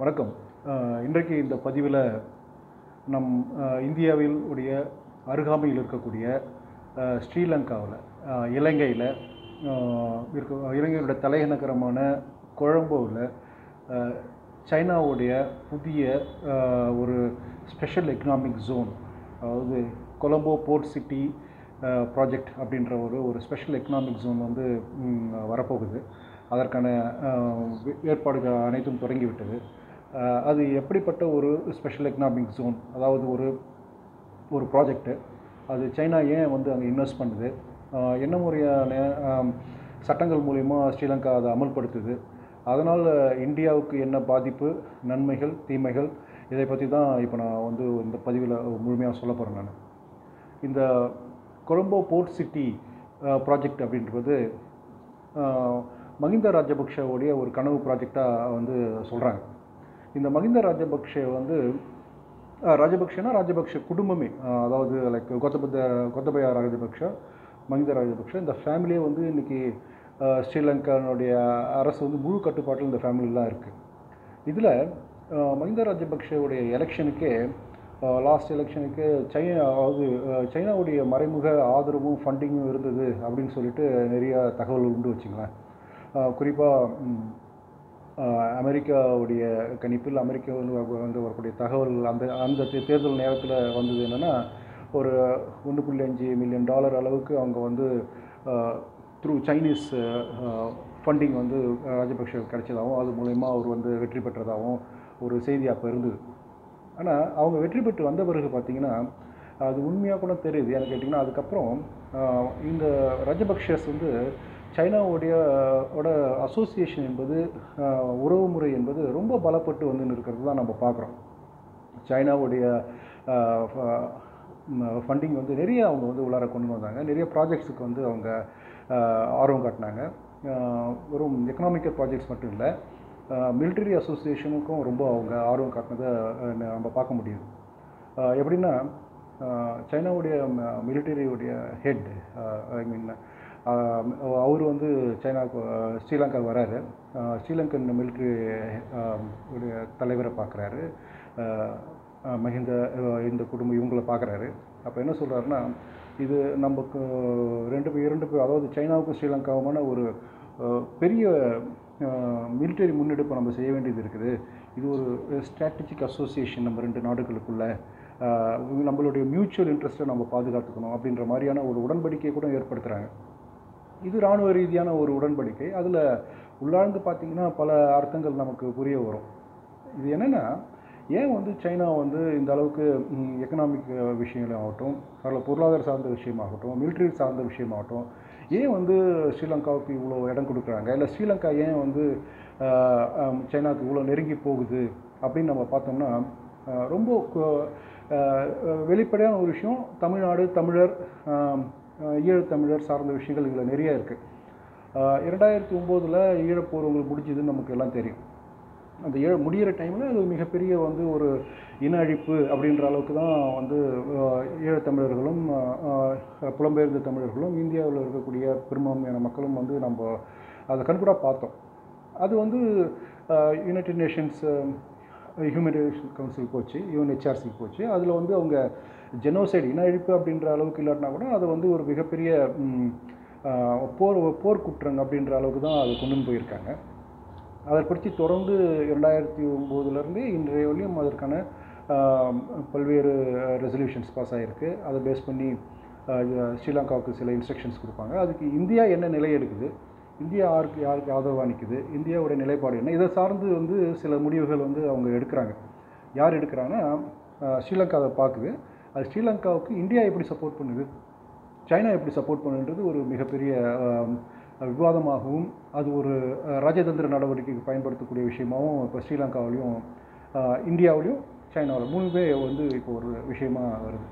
வணக்கம் அஹ், இன்றைக்கு இந்த பதிவில் நம் அஹ், இந்தியாவில் உடைய அருகாமையில் இருக்கக்கூடிய அஹ், ஸ்ரீலங்காவில் அஹ், இலங்கையில் அஹ், இருக்க இலங்கையோட தலைநகரமான கொழம்போவில் அஹ், சைனாவுடைய புதிய அஹ், ஒரு ஸ்பெஷல் எக்கனாமிக் ஜோன் அதாவது கொலம்போ போர்ட் சிட்டி ப்ராஜெக்ட் அப்படின்ற ஒரு ஒரு ஸ்பெஷல் எக்கனாமிக் ஜோன் வந்து ம், வரப்போகுது அதற்கான அஹ், வே- ஏற்பாடுகள் அனைத்தும் தொடங்கிவிட்டது அஹ், அது எப்படிப்பட்ட ஒரு ஸ்பெஷல் எக்கனாமிக் ஜோன் அதாவது ஒரு ஒரு ப்ராஜெக்ட்டு அது சைனா ஏன் வந்து அங்கே இன்வெஸ்ட் பண்ணுது அஹ், என்ன முறையான அஹ், சட்டங்கள் மூலிமா ஸ்ரீலங்கா அதை அமல்படுத்துது அதனால் இந்தியாவுக்கு என்ன பாதிப்பு நன்மைகள் தீமைகள் இதை பற்றி தான் இப்போ நான் வந்து இந்த பதிவில் முழுமையாக சொல்ல போகிறேன் நான் இந்த கொலம்போ போர்ட் சிட்டி ப்ராஜெக்ட் அப்படின்றது அஹ், மகிந்த ராஜபக்ஷவுடைய ஒரு கனவு ப்ராஜெக்டாக வந்து சொல்கிறாங்க இந்த மகிந்த ராஜபக்ஷ வந்து அஹ், ராஜபக்ஷனா ராஜபக்ஷ குடும்பமே அஹ், அதாவது லைக் கொத்தபத்த கொத்தபயா ராஜபக்ஷ மகிந்த ராஜபக்ஷ இந்த ஃபேமிலியே வந்து இன்னைக்கு அஹ், ஸ்ரீலங்கானுடைய அரசு வந்து முழு கட்டுப்பாட்டில் இந்த ஃபேமிலிலாம் இருக்குது இதில் மஹிந்த ராஜபக்ஷவுடைய எலெக்ஷனுக்கே லாஸ்ட் எலெக்ஷனுக்கு சைனா அதாவது அஹ், சைனாவுடைய மறைமுக ஆதரவும் ஃபண்டிங்கும் இருந்தது அப்படின்னு சொல்லிட்டு நிறைய தகவல் உண்டு வச்சுங்களேன் குறிப்பாக அமெரிக்காவுடைய கணிப்பில் அமெரிக்காவில் வந்து வரக்கூடிய தகவல் அந்த அந்த தே- தேர்தல் நேரத்தில் வந்தது என்னென்னா ஒரு ஒன்று புள்ளி அஞ்சு மில்லியன் டாலர் அளவுக்கு அவங்க வந்து த்ரூ சைனீஸ் ஃபண்டிங் வந்து அஹ், ராஜபக்ஷ கிடைச்சதாகவும் அது மூலயமா அவர் வந்து வெற்றி பெற்றதாகவும் ஒரு செய்தி அப்போ இருந்தது ஆனால் அவங்க வெற்றி பெற்று வந்த பிறகு பார்த்தீங்கன்னா அது உண்மையாக கூட தெரியுது ஏன்னு கேட்டிங்கன்னா அதுக்கப்புறம் ஆஹ், இந்த ராஜபக்ஷஸ் வந்து சைனாவுடைய ஓட அசோசியேஷன் என்பது ஆஹ், உறவுமுறை என்பது ரொம்ப பலப்பட்டு வந்து இருக்கிறது தான் நம்ம பார்க்குறோம் சைனாவுடைய ஃபண்டிங் வந்து நிறைய அவங்க வந்து உள்ளார கொண்டு வந்தாங்க நிறைய ப்ராஜெக்ட்ஸுக்கு வந்து அவங்க ஆஹ், ஆர்வம் காட்டினாங்க ஆஹ், வெறும் எக்கனாமிக்கல் ப்ராஜெக்ட்ஸ் மட்டும் இல்லை மிலிட்டரி அசோசியேஷனுக்கும் ரொம்ப அவங்க ஆர்வம் காட்டினதை அஹ், நம்ம பார்க்க முடியுது ஆஹ், எப்படின்னா ஆஹ், சைனாவுடைய மிலிட்டரியுடைய ஹெட் ஐ மீன் அவர் வந்து சைனாவுக்கு ஆஹ், ஸ்ரீலங்கா வராரு ஆஹ், ஸ்ரீலங்கன் மிலிட்ரி உடைய தலைவரை பார்க்குறாரு மஹிந்த ஆஹ், இந்த குடும்பம் இவங்களை பார்க்குறாரு அப்போ என்ன சொல்கிறாருன்னா இது நமக்கு ரெண்டு பேர் இரண்டு பேர் அதாவது சைனாவுக்கும் ஸ்ரீலங்காவுமான ஒரு ஆஹ், பெரிய மிலிட்டரி முன்னெடுப்பு நம்ம செய்ய வேண்டியது இருக்குது இது ஒரு ஸ்ட்ராட்டஜிக் அசோசியேஷன் நம்ம ரெண்டு நாடுகளுக்குள்ள ஆஹ், நம்மளுடைய மியூச்சுவல் இன்ட்ரெஸ்ட்டை நம்ம பாதுகாத்துக்கணும் அப்படின்ற மாதிரியான ஒரு உடன்படிக்கையை கூட ஏற்படுத்துகிறாங்க இது இராணுவ ரீதியான ஒரு உடன்படிக்கை அதில் உள்ளார்ந்து பார்த்தீங்கன்னா பல அர்த்தங்கள் நமக்கு புரிய வரும் இது என்னென்னா ஏன் வந்து சைனா வந்து இந்த அளவுக்கு எக்கனாமிக் விஷயங்களாகட்டும் அதில் பொருளாதார சார்ந்த விஷயமாகட்டும் மிலிட்ரி சார்ந்த விஷயமாகட்டும் ஏன் வந்து ஸ்ரீலங்காவுக்கு இவ்வளோ இடம் கொடுக்குறாங்க இல்லை ஸ்ரீலங்கா ஏன் வந்து ஆஹ், ஆம், சைனாவுக்கு இவ்வளோ நெருங்கி போகுது அப்படின்னு நம்ம பார்த்தோம்னா ஆஹ், ரொம்ப கு- ஆஹ், வெளிப்படையான ஒரு விஷயம் தமிழ்நாடு தமிழர் ஆம், ஆஹ், ஈழத்தமிழர் சார்ந்த விஷயங்கள் இதில் நிறைய இருக்குது இரண்டாயிரத்தி ஒம்போதில் ஈழப்போர் உங்களுக்கு முடிஞ்சதுன்னு நமக்கு எல்லாம் தெரியும் அந்த ஈழ முடிகிற டைமில் அது மிகப்பெரிய வந்து ஒரு இன அழிப்பு அப்படின்ற அளவுக்கு தான் வந்து ஆஹ், ஈழத்தமிழர்களும் ஆஹ், ஆஹ், புலம்பெயர்ந்த தமிழர்களும் இந்தியாவில் இருக்கக்கூடிய பெரும்பான்மையான மக்களும் வந்து நம்ம அதை கண்கூடாக பார்த்தோம் அது வந்து United Nations Human Rights Council போச்சு யூஎன்ஹெச்ஆர்சி போச்சு அதில் வந்து அவங்க ஜெனோசைடு இன அழிப்பு அப்படின்ற அளவுக்கு இல்லாட்டினா கூட அதை வந்து ஒரு மிகப்பெரிய ம், ஆஹ், போர் போர் குற்றம் அப்படின்ற அளவுக்கு தான் அதை கொண்டு போயிருக்காங்க அதை பற்றி தொடர்ந்து இரண்டாயிரத்தி ஒம்போதுலேருந்து இன்றைய வரையும் அதற்கான ஆஹ், பல்வேறு ரெசல்யூஷன்ஸ் பாஸ் ஆகிருக்கு அதை பேஸ் பண்ணி ஆஹ், இது ஸ்ரீலங்காவுக்கு சில இன்ஸ்ட்ரக்ஷன்ஸ் கொடுப்பாங்க அதுக்கு இந்தியா என்ன நிலை எடுக்குது இந்தியா யாருக்கு யாருக்கு ஆதரவாக நிற்குது இந்தியாவுடைய நிலைப்பாடு என்ன இதை சார்ந்து வந்து சில முடிவுகள் வந்து அவங்க எடுக்கிறாங்க யார் எடுக்கிறாங்கன்னா ஆஹ், ஸ்ரீலங்கா அதை பார்க்குது அது ஸ்ரீலங்காவுக்கு இந்தியா எப்படி சப்போர்ட் பண்ணுது சைனா எப்படி சப்போர்ட் பண்ணுன்றது ஒரு மிகப்பெரிய ஆம், விவாதமாகவும் அது ஒரு அஹ், ராஜதந்திர நடவடிக்கைக்கு பயன்படுத்தக்கூடிய விஷயமாகவும் இப்போ ஸ்ரீலங்காவிலையும் ஆஹ், இந்தியாவிலையும் சைனாவில் மூணுமே வந்து இப்போ ஒரு விஷயமா வருது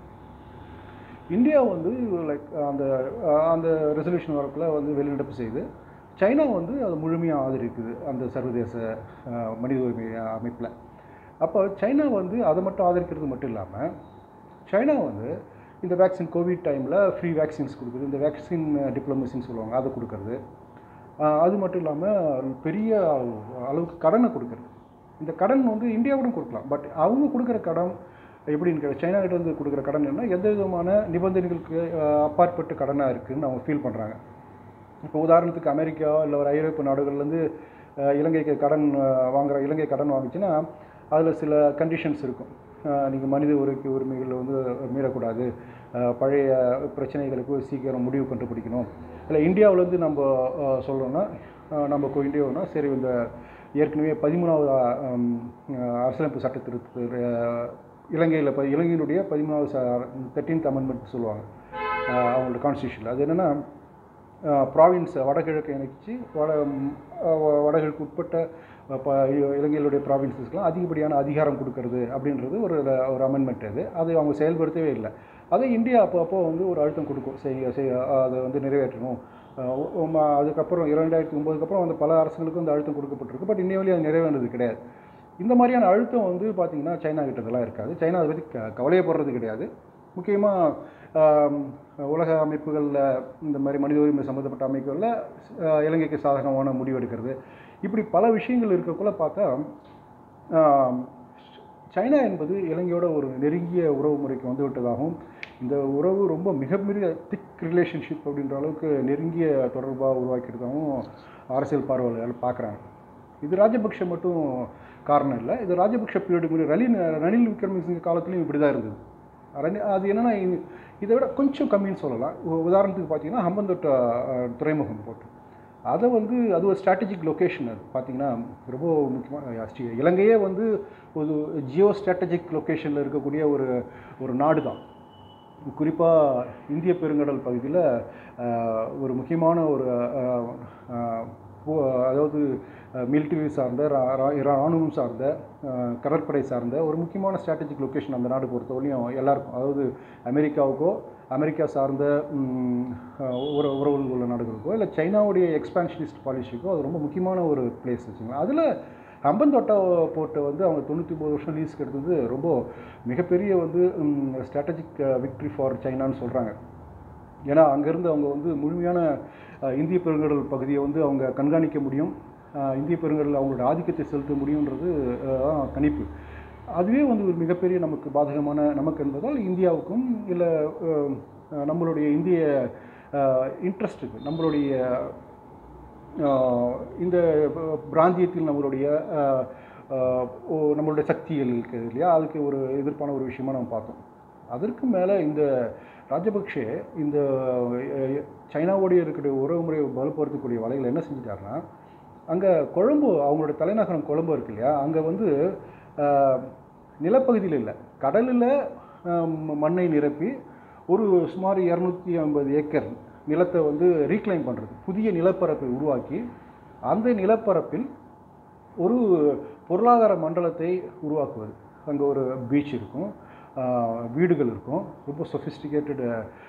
இந்தியா வந்து லைக் அந்த அஹ், அந்த ரெசல்யூஷன் வரக்குள்ள வந்து வெளிநடப்பு செய்து சைனா வந்து அது முழுமையாக ஆதரிக்குது அந்த சர்வதேச அஹ், மனித உரிமை அமைப்பில் அப்போ சைனா வந்து அதை மட்டும் ஆதரிக்கிறது மட்டும் இல்லாமல் சைனா வந்து இந்த வேக்சின் கோவிட் டைமில் ஃப்ரீ வேக்சின்ஸ் கொடுக்குது இந்த வேக்சின் டிப்ளமசின்னு சொல்லுவாங்க அதை கொடுக்கறது ஆஹ் அது மட்டும் இல்லாமல் பெரிய அளவுக்கு கடனை கொடுக்குறது இந்த கடன் வந்து இந்தியாவுடன் கொடுக்கலாம் பட் அவங்க கொடுக்குற கடன் எப்படின்னு கேட்டா, சைனா கிட்ட இருந்து கொடுக்குற கடன் என்ன எந்த விதமான நிபந்தனைகளுக்கு அஹ், அப்பாற்பட்ட கடனாக இருக்குன்னு அவங்க ஃபீல் பண்ணுறாங்க இப்போ உதாரணத்துக்கு அமெரிக்கா இல்லை ஒரு ஐரோப்பிய நாடுகள்லேருந்து இலங்கைக்கு கடன் அஹ், வாங்குற இலங்கை கடன் வாங்குச்சுன்னா அதில் சில கண்டிஷன்ஸ் இருக்கும் நீங்கள் மனித உரிமை உரிமைகளை வந்து மீறக்கூடாது அஹ், பழைய பிரச்சனைகளுக்கு சீக்கிரம் முடிவு கண்டுபிடிக்கணும் இல்லை இந்தியாவிலேருந்து நம்ம அஹ், சொல்றோம்னா அஹ், நம்ம இப்போ இந்தியாவுனா சரி இந்த ஏற்கனவே பதிமூணாவது அஹ், அஹ், அரசியலமைப்பு சட்ட திருத்த இலங்கையில் இப்போ இலங்கையினுடைய பதிமூணாவது தேர்ட்டீன்த் அமெண்ட்மெண்ட் சொல்லுவாங்க அஹ், அவங்களோட கான்ஸ்டியூஷனில் அது என்னென்னா ப்ராவின்ஸ் வடகிழக்கு இணைச்சி வட ம், அஹ் வடகிழக்கு உட்பட்ட அஹ், ப இ- இலங்கையிலுடைய ப்ராவின்சஸ்க்கெலாம் அதிகப்படியான அதிகாரம் கொடுக்கறது அப்படின்றது ஒரு ஒரு அமெண்ட்மெண்ட் அது அது அவங்க செயல்படுத்தவே இல்லை அதை இந்தியா அப்போ அப்போ வந்து ஒரு அழுத்தம் கொடுக்கும் செய்ய செய்ய அதை வந்து நிறைவேற்றணும் அஹ் ஒ- ஒ- ம- அதுக்கப்புறம் இரண்டாயிரத்தி ஒம்போதுக்கு அப்புறம் வந்து பல அரசுகளுக்கும் இந்த அழுத்தம் கொடுக்கப்பட்டிருக்கு பட் இன்னைய வரையும் அது நிறைவேறது கிடையாது இந்த மாதிரியான அழுத்தம் வந்து பார்த்திங்கன்னா சைனா கிட்டதெல்லாம் இருக்காது சைனா அதை பற்றி க கவலையப்படுறது கிடையாது முக்கியமாக உலக அமைப்புகளில் இந்த மாதிரி மனித உரிமை சம்மந்தப்பட்ட அமைப்புகளில் அஹ், இலங்கைக்கு சாதகமான முடிவு எடுக்கிறது இப்படி பல விஷயங்கள் இருக்கக்குள்ள பார்த்தா ஆம், சைனா என்பது இலங்கையோட ஒரு நெருங்கிய உறவு முறைக்கு வந்து விட்டதாகவும் இந்த உறவு ரொம்ப மிகப்பெரிய திக் ரிலேஷன்ஷிப் அப்படின்ற அளவுக்கு நெருங்கிய தொடர்பாக உருவாக்கியிருந்தாகவும் அரசியல் பார்வையாளர்கள் பார்க்குறாங்க இது ராஜபக்ஷ மட்டும் காரணம் இல்லை இது ராஜபக்ஷ பீரியடுக்கு முன்னாடி ரணில் ரணில் விக்ரமசிங்க காலத்துலையும் இப்படி தான் இருந்தது ரணி- அது என்னென்னா இதை விட கொஞ்சம் கம்மின்னு சொல்லலாம் உ- உதாரணத்துக்கு பார்த்தீங்கன்னா ஹம்பந்தோட்ட அஹ், துறைமுகம் போட்டு அதை வந்து அது ஒரு ஸ்ட்ராட்டஜிக் லொக்கேஷன் அது பார்த்தீங்கன்னா ரொம்ப முக்கியமாக இலங்கையே வந்து ஒரு ஜியோ ஸ்ட்ராட்டஜிக் லொக்கேஷனில் இருக்கக்கூடிய ஒரு ஒரு நாடு தான் குறிப்பாக இந்திய பெருங்கடல் பகுதியில் ஒரு முக்கியமான ஒரு அஹ், அஹ், போ- அதாவது மிலிட்டரி சார்ந்த ரா- ரா- இராணுவம் சார்ந்த அஹ், கடற்படை சார்ந்த ஒரு முக்கியமான ஸ்ட்ராட்டஜிக் லொக்கேஷன் அந்த நாடு பொறுத்தவரையும் எல்லாருக்கும் அதாவது அமெரிக்காவுக்கோ அமெரிக்கா சார்ந்த ம், அஹ், உற உறவுகள் உள்ள நாடுகளுக்கோ இல்லை சைனாவுடைய எக்ஸ்பான்ஷனிஸ்ட் பாலிசிக்கோ அது ரொம்ப முக்கியமான ஒரு பிளேஸ் வச்சுங்களேன் அதில் ஹம்பந்தோட்டா போர்ட்டை வந்து அவங்க தொண்ணூற்றி ஒம்பது வருஷம் லீஸ்க்கு எடுத்தது ரொம்ப மிகப்பெரிய வந்து ஸ்ட்ராட்டஜிக் விக்ட்ரி ஃபார் சைனான்னு சொல்கிறாங்க ஏன்னா அங்கேருந்து அவங்க வந்து முழுமையான அஹ், இந்திய பெருங்கடல் பகுதியை வந்து அவங்க கண்காணிக்க முடியும் அஹ், இந்திய பெருங்கடல் அவங்களோட ஆதிக்கத்தை செலுத்த முடியுன்றது அஹ், தான் கணிப்பு அதுவே வந்து ஒரு மிகப்பெரிய நமக்கு பாதகமான நமக்கு என்பதால் இந்தியாவுக்கும் இல்லை நம்மளுடைய இந்திய இன்ட்ரெஸ்ட்டுக்கு நம்மளுடைய ஆஹ் இந்த ப- பிராந்தியத்தில் நம்மளுடைய ஆஹ், ஆஹ், ஓ- நம்மளுடைய சக்திகள் இருக்குது இல்லையா அதுக்கு ஒரு எதிர்ப்பான ஒரு விஷயமா நம்ம பார்த்தோம் அதற்கு மேலே இந்த ராஜபக்ஷே இந்த அஹ், சைனாவோடைய இருக்கிற உறவுமுறையை வலுப்படுத்தக்கூடிய வலைகள் என்ன செஞ்சிட்டாருன்னா அங்கே கொழும்பு அவங்களோட தலைநகரம் கொழும்பு இருக்கு இல்லையா அங்கே வந்து ஆஹ், நிலப்பகுதியில் இல்லை கடலில் மண்ணை நிரப்பி ஒரு சுமார் இரநூத்தி ஐம்பது ஏக்கர் நிலத்தை வந்து ரீக்ளைம் பண்ணுறது புதிய நிலப்பரப்பை உருவாக்கி அந்த நிலப்பரப்பில் ஒரு பொருளாதார மண்டலத்தை உருவாக்குவது அங்கே ஒரு பீச் இருக்கும் ஆஹ் வீடுகள் இருக்கும் ரொம்ப சொஃபிஸ்டிகேட்டட்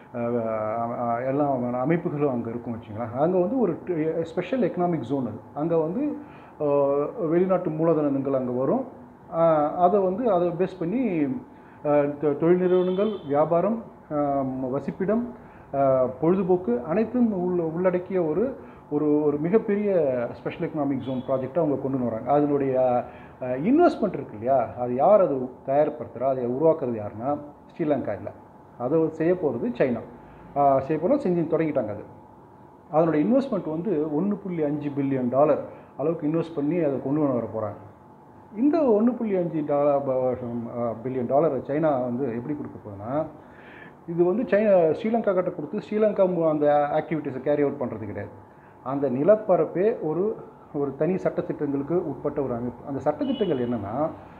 எல்லாம் அமைப்புகளும் அங்கே இருக்கும் வச்சுங்களேன் அங்கே வந்து ஒரு ஸ்பெஷல் எக்கனாமிக் ஜோன் அது அங்கே வந்து ஆஹ் வெளிநாட்டு மூலதனங்கள் அங்கே வரும் ஆஹ் அதை வந்து அதை பேஸ் பண்ணி ஆஹ் தொ- தொழில் நிறுவனங்கள் வியாபாரம் ஆஹ் வசிப்பிடம் ஆஹ் பொழுதுபோக்கு அனைத்தும் உள்ள உள்ளடக்கிய ஒரு ஒரு ஒரு மிகப்பெரிய ஸ்பெஷல் எக்கனாமிக் ஜோன் ப்ராஜெக்டை அவங்க கொண்டு வராங்க அதனுடைய இன்வெஸ்ட்மெண்ட் இருக்கு இல்லையா அது யார் அது தயார்படுத்துகிறா அதை உருவாக்குறது யாருன்னா ஸ்ரீலங்கா இல்லை அதை செய்ய போகிறது சைனா ஆஹ் செய்ய போனால் செஞ்சு தொடங்கிட்டாங்க அது அதனுடைய இன்வெஸ்ட்மெண்ட் வந்து ஒன்று புள்ளி அஞ்சு பில்லியன் டாலர் அளவுக்கு இன்வெஸ்ட் பண்ணி அதை கொண்டு வர போகிறாங்க இந்த ஒன்று புள்ளி அஞ்சு டாலர் பில்லியன் டாலர் சைனா வந்து எப்படி கொடுக்க போகுதுன்னா இது வந்து சைனா ஸ்ரீலங்கா கிட்ட கொடுத்து ஸ்ரீலங்கா மு- அந்த ஆக்டிவிட்டீஸை கேரி அவுட் பண்ணுறது கிடையாது அந்த நிலப்பரப்பே ஒரு ஒரு தனி சட்டத்திட்டங்களுக்கு உட்பட்ட ஒரு அமைப்பு அந்த சட்டத்திட்டங்கள் என்னென்னா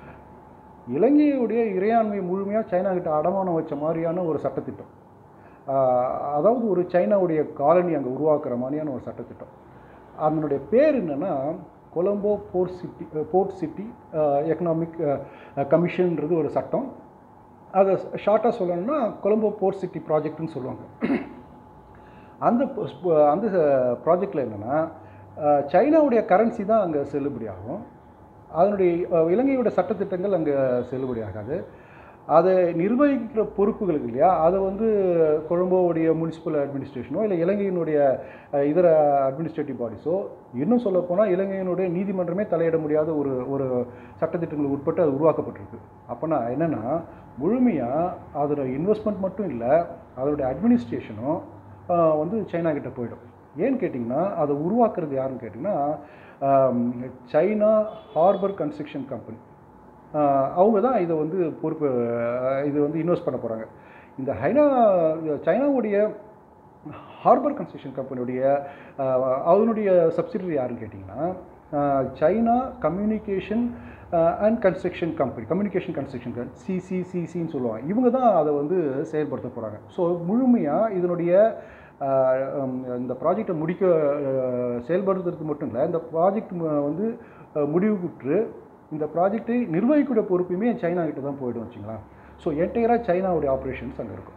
இலங்கையுடைய இறையாண்மை முழுமையாக சைனா கிட்ட அடமானம் வச்ச மாதிரியான ஒரு சட்டத்திட்டம் ஆஹ் அதாவது ஒரு சைனாவுடைய காலனி அங்கே உருவாக்குற மாதிரியான ஒரு சட்டத்திட்டம் அதனுடைய பேர் என்னென்னா Colombo port city port city economic கமிஷன்ன்றது ஒரு சட்டம் அதை ஷார்ட்டாக சொல்லணும்னா கொலம்போ போர்ட் சிட்டி ப்ராஜெக்ட்னு சொல்லுவாங்க அந்த ப- ஸ்ப- அந்த ப்ராஜெக்டில் என்னென்னா சைனாவுடைய கரன்சி தான் அங்கே செல்லுபடியாகும் அதனுடைய அஹ், இலங்கையோட சட்டத்திட்டங்கள் அங்கே செல்லுபடியாகாது அதை நிர்வகிக்கிற பொறுப்புகள் இருக்கு இல்லையா அதை வந்து கொழும்போவுடைய முனிசிபல் அட்மினிஸ்ட்ரேஷனோ இல்லை இலங்கையினுடைய அஹ், இதர அட்மினிஸ்ட்ரேட்டிவ் பாடிஸோ இன்னும் சொல்லப்போனால் இலங்கையினுடைய நீதிமன்றமே தலையிட முடியாத ஒரு ஒரு சட்டத்திட்டங்களுக்கு உட்பட்டு அது உருவாக்கப்பட்டிருக்கு அப்போனா என்னென்னா முழுமையாக அதோட இன்வெஸ்ட்மெண்ட் மட்டும் இல்லை அதோடைய அட்மினிஸ்ட்ரேஷனும் ஆஹ் வந்து சைனா கிட்ட போயிடும் ஏன்னு கேட்டிங்கன்னா அதை உருவாக்குறது யாருன்னு கேட்டிங்கன்னா ஆம், சைனா ஹார்பர் கன்ஸ்ட்ரக்ஷன் கம்பெனி அவங்க தான் இதை வந்து பொறுப்பு ஆஹ் இது வந்து இன்வெஸ்ட் பண்ண போகிறாங்க இந்த ஹைனா சைனாவுடைய ஹார்பர் கன்ஸ்ட்ரக்ஷன் கம்பெனியுடைய ஆஹ், அதனுடைய சப்சிடரி யாருன்னு கேட்டிங்கன்னா ஆஹ், China communication and construction company communication construction சிசிசிசின்னு சொல்லுவாங்க இவங்க தான் அதை வந்து செயல்படுத்த போகிறாங்க ஸோ முழுமையாக இதனுடைய ஆஹ், ஹம், இந்த ப்ராஜெக்டை முடிக்க ஆஹ், செயல்படுத்துறதுக்கு மட்டும் இல்லை இந்த ப்ராஜெக்ட் வந்து ஆஹ், முடிவுற்று இந்த ப்ராஜெக்டை நிர்வகிக்கிற பொறுப்புமே சைனா கிட்ட தான் போயிடும் வச்சுங்களேன் ஸோ என்டையராக சைனாவுடைய ஆப்ரேஷன்ஸ் அங்கே இருக்கும்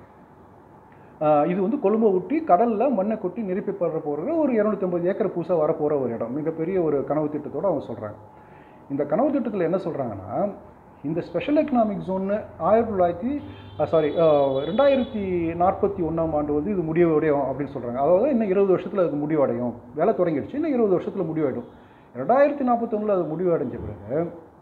ஆஹ் இது வந்து கொழும்பை ஒட்டி கடலில் மண்ணை கொட்டி நிரப்பிப்படுற போகிற ஒரு இரநூத்தம்பது ஏக்கர் புதுசாக வரப்போகிற ஒரு இடம் மிகப்பெரிய ஒரு கனவு திட்டத்தோடு அவங்க சொல்கிறாங்க இந்த கனவு திட்டத்தில் என்ன சொல்கிறாங்கன்னா இந்த ஸ்பெஷல் எக்கனாமிக் ஜோன்னு ஆயிரத்தி தொள்ளாயிரத்தி சாரி ரெண்டாயிரத்தி நாற்பத்தி ஒன்றாம் ஆண்டு வந்து இது முடிவடையும் அப்படின்னு சொல்கிறாங்க அதாவது இன்னும் இருபது வருஷத்தில் அது முடிவடையும் வேலை தொடங்கிடுச்சு இன்னும் இருபது வருஷத்தில் முடிவடையும் ரெண்டாயிரத்தி நாற்பத்தொன்னில் அது முடிவடைஞ்ச பிறகு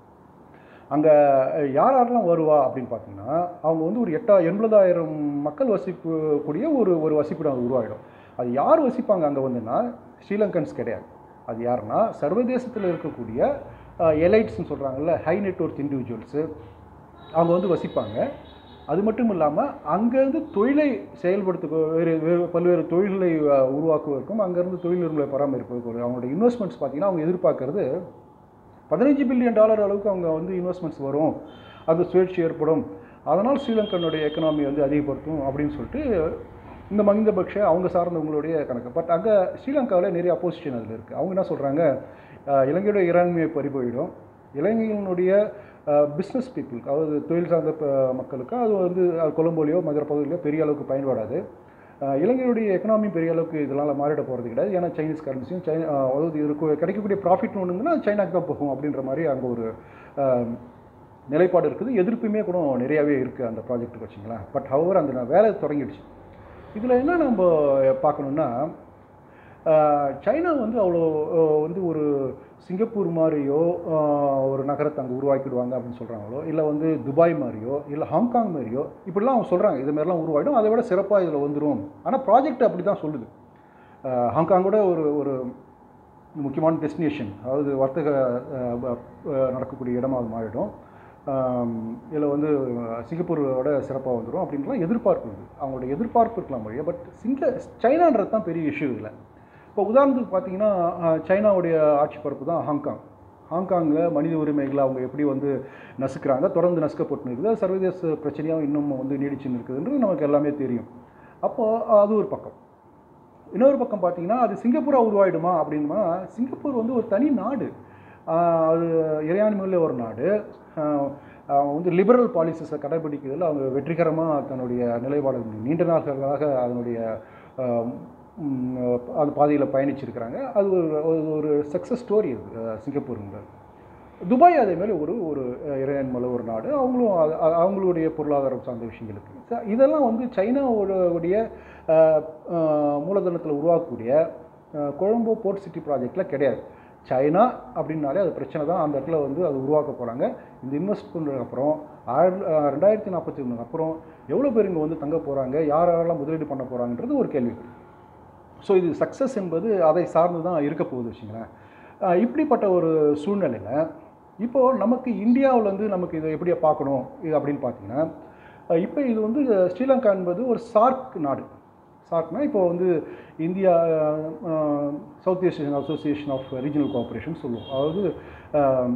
அங்கே யார் யாரெல்லாம் வருவா அப்படின்னு பார்த்தீங்கன்னா அவங்க வந்து ஒரு எட்டா எண்பதாயிரம் மக்கள் வசிக்கக்கூடிய ஒரு ஒரு வசிப்பிடம் அது உருவாகிடும் அது யார் வசிப்பாங்க அங்கே வந்துன்னா ஸ்ரீலங்கன்ஸ் கிடையாது அது யாருன்னா சர்வதேசத்தில் இருக்கக்கூடிய எலைட்ஸ்னு சொல்கிறாங்கல்ல ஹை நெட்ஒர்க் இண்டிவிஜுவல்ஸு அவங்க வந்து வசிப்பாங்க அது மட்டும் இல்லாமல் அங்கேருந்து தொழிலை செயல்படுத்த வேறு வேறு பல்வேறு தொழில்களை அஹ், உருவாக்குவதற்கும் அங்கேருந்து தொழில் நிறுவனங்களை பராமரிப்பதற்கும் அவங்களோட இன்வெஸ்ட்மெண்ட்ஸ் பார்த்தீங்கன்னா அவங்க எதிர்பார்க்கறது பதினஞ்சு பில்லியன் டாலர் அளவுக்கு அவங்க வந்து இன்வெஸ்ட்மெண்ட்ஸ் வரும் அது சுழற்சி ஏற்படும் அதனால் ஸ்ரீலங்கனுடைய எக்கனாமி வந்து அதிகப்படுத்தும் அப்படின்னு சொல்லிட்டு இந்த மகிந்தபக்ஷ அவங்க சார்ந்தவங்களுடைய கணக்கு பட் அங்கே ஸ்ரீலங்காவில் நிறைய அப்போசிஷன் அதில் இருக்குது அவங்க என்ன சொல்கிறாங்க இலங்கையோட இறையாண்மையை பறிபோயிடும் இலங்கையினுடைய பிஸ்னஸ் பீப்புள் அதாவது தொழில் சார்ந்த ப- மக்களுக்கு அது வந்து அது கொலம்போலியோ மதுரை பகுதியிலோ பெரிய அளவுக்கு பயன்படாது அஹ் இலங்கையுடைய எக்கனாமி பெரிய அளவுக்கு இதனால் மாறிட போகிறது கிடையாது ஏன்னா சைனீஸ் கரன்சியும் சைனா அஹ் அதாவது இதுக்கு கிடைக்கக்கூடிய ப்ராஃபிட் ஒன்றுங்கன்னா சைனாக்கு தான் போகும் அப்படின்ற மாதிரி அங்கே ஒரு அஹ், நிலைப்பாடு இருக்குது எதிர்ப்புமே கூட நிறையாவே இருக்குது அந்த ப்ராஜெக்ட்டுக்கு வச்சிங்களேன் பட் ஹவர் அந்த வேலை தொடங்கிடுச்சு இதில் என்ன நம்ம பார்க்கணுன்னா அஹ், சைனா வந்து அவ்வளோ அஹ், வந்து ஒரு சிங்கப்பூர் மாதிரியோ அஹ், ஒரு நகரத்தை அங்கே உருவாக்கிடுவாங்க அப்படின்னு சொல்கிறாங்களோ இல்லை வந்து துபாய் மாதிரியோ இல்லை ஹாங்காங் மாதிரியோ இப்படிலாம் அவங்க சொல்கிறாங்க இது மாதிரிலாம் உருவாகிடும் அதை விட சிறப்பாக இதில் வந்துடும் ஆனால் ப்ராஜெக்ட் அப்படி தான் சொல்லுது அஹ், ஹாங்காங்கோட ஒரு ஒரு முக்கியமான டெஸ்டினேஷன் அதாவது வர்த்தக அஹ், ப- அஹ், நடக்கக்கூடிய இடமா அது மாறிடும் இதில் வந்து சிங்கப்பூரோட சிறப்பாக வந்துடும் அப்படின்லாம் எதிர்பார்ப்பு இருக்குது அவங்களோட எதிர்பார்ப்பு இருக்கலாம் வழியாக பட் சிங்க சைனான்றது தான் பெரிய இஷ்யூ இதில் இப்போ உதாரணத்துக்கு பார்த்தீங்கன்னா அஹ், சைனாவுடைய ஆட்சி பரப்பு தான் ஹாங்காங் ஹாங்காங்கில் மனித உரிமைகளை அவங்க எப்படி வந்து நசுக்கிறாங்க தொடர்ந்து நசுக்கப்பட்டு இருக்குது அது சர்வதேச பிரச்சனையாக இன்னும் வந்து நீடிச்சுன்னு இருக்குதுன்றது நமக்கு எல்லாமே தெரியும் அப்போது அது ஒரு பக்கம் இன்னொரு பக்கம் பார்த்தீங்கன்னா அது சிங்கப்பூராக உருவாயிடுமா அப்படின்னா சிங்கப்பூர் வந்து ஒரு தனி நாடு ஆஹ் அது இறையாண்மையுள்ள ஒரு நாடு ஆஹ் அவங்க வந்து லிபரல் பாலிசிஸை கடைபிடிக்கிறதுல அவங்க வெற்றிகரமாக தன்னுடைய நிலைப்பாடு நீண்ட நாட்களாக அதனுடைய ஆஹ் உம் அது பாதையில் பயணிச்சிருக்கிறாங்க அது ஒரு ஒரு- ஒரு சக்ஸஸ் ஸ்டோரி அது சிங்கப்பூருங்கிறது துபாய் அதே மாதிரி ஒரு ஒரு அஹ், இறையாண்மையுள்ள ஒரு நாடு அவங்களும் அது- அ- அவங்களுடைய பொருளாதாரம் சார்ந்த விஷயங்களுக்கு ச- இதெல்லாம் வந்து சைனாவுடைய மூலதனத்தில் உருவாக்கக்கூடிய அஹ், கொழும்பு போர்ட் சிட்டி ப்ராஜெக்டில் கிடையாது சைனா அப்படின்னாலே அது பிரச்சனை தான் அந்த இடத்துல வந்து அது உருவாக்க போகிறாங்க இந்த இன்வெஸ்ட் பண்ணதுக்கு அப்புறம் ஆயிர அஹ், ரெண்டாயிரத்தி நாற்பத்தி ஒன்றுக்கு அப்புறம் எவ்வளோ பேர் இங்கே வந்து தங்க போகிறாங்க யார் யாரெல்லாம் முதலீடு பண்ண போகிறாங்கன்றது ஒரு கேள்வி ஸோ இது சக்ஸஸ் என்பது அதை சார்ந்து தான் இருக்க போகுது வச்சுங்களேன் அஹ் இப்படிப்பட்ட ஒரு சூழ்நிலையில் இப்போது நமக்கு இந்தியாவில் வந்து நமக்கு இதை எப்படி பார்க்கணும் இது அப்படின்னு பார்த்தீங்கன்னா அஹ் இப்போ இது வந்து ஸ்ரீலங்கா என்பது ஒரு சார்க் நாடு சார்க்னா இப்போ வந்து India South Asian Association of Regional Cooperation சொல்லுவோம் அதாவது அஹ்,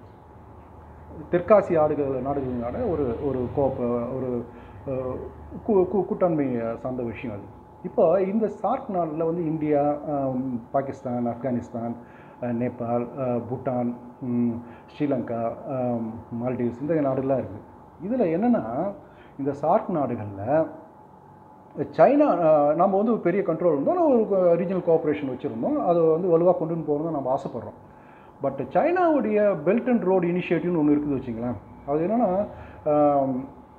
தெற்காசிய ஆடுகள் நாடுகளினால ஒரு ஒரு கோப் ஒரு அஹ், கூ- கூ- கூட்டாண்மை சார்ந்த விஷயம் அது இப்போ இந்த சார்க் நாட்டில் வந்து இந்தியா ஆம், பாகிஸ்தான் ஆப்கானிஸ்தான் அஹ், நேபாள் அஹ், பூட்டான் ம், ஸ்ரீலங்கா ஆம், மால்டீவ்ஸ் இந்த நாடுகள்லாம் இருக்குது இதில் என்னென்னா இந்த சார்க் நாடுகளில் சைனா அஹ், நம்ம வந்து ஒரு பெரிய கண்ட்ரோல் இருந்தோம் நான் ஒரு ரீஜனல் கோஆப்ரேஷன் வச்சுருந்தோம் அதை வந்து வலுவாக கொண்டு போகணும்னு நம்ம ஆசைப்பட்றோம் பட் சைனாவுடைய பெல்ட் அண்ட் ரோடு இனிஷியேட்டிவ்னு ஒன்று இருக்குது வச்சுங்களேன் அது என்னென்னா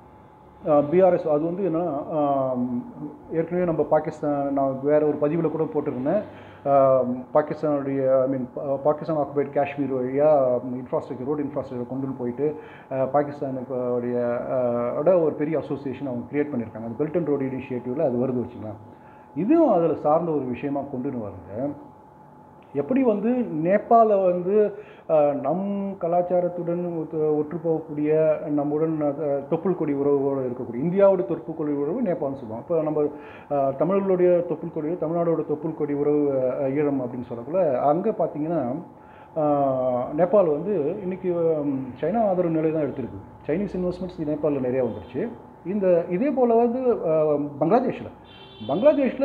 பிஆர்எஸ் அது வந்து என்ன ஏற்கனவே நம்ம பாகிஸ்தான் நான் வேறு ஒரு பதிவில் கூட போட்டிருந்தேன் ஆம், பாகிஸ்தானுடைய I mean Pakistan occupied Kashmir வழியாக இன்ஃப்ராஸ்ட்ரக்சர் ரோடு இன்ஃப்ராஸ்ட்ரக்சர் கொண்டு போயிட்டு அஹ், பாகிஸ்தானுக்கு உடைய அஹ், ஓட ஒரு பெரிய அசோசியேஷன் அவங்க கிரியேட் பண்ணியிருக்காங்க அந்த பெல்ட் அண்ட் ரோடு இனிஷியேட்டிவில் அது வருது வச்சுக்கலாம் இதுவும் அதில் சார்ந்த ஒரு விஷயமா கொண்டுன்னு வருங்க எப்படி வந்து நேபாள வந்து அஹ், நம் கலாச்சாரத்துடன் ஒத்து- ஒற்று போகக்கூடிய நம்முடன் அஹ், தொப்புள் கொடி உறவோடு இருக்கக்கூடிய இந்தியாவோட தொப்புள் கொடி உறவு நேபாள்னு சொல்லுவோம் இப்போ நம்ம அஹ், தமிழர்களுடைய தொப்புள் கொடி தமிழ்நாடோட தொப்புள் கொடி உறவு அஹ், ஈழம் அப்படின்னு சொல்லக்குள்ள அங்கே பார்த்தீங்கன்னா அஹ், நேபாள் வந்து இன்னைக்கு உம், சைனா ஆதரவு நிலை தான் எடுத்திருக்கு சைனீஸ் இன்வெஸ்ட்மெண்ட்ஸ் நேபாளில் நிறையா வந்துருச்சு இந்த இதே போல் வந்து அஹ், பங்களாதேஷில் பங்களாதேஷில்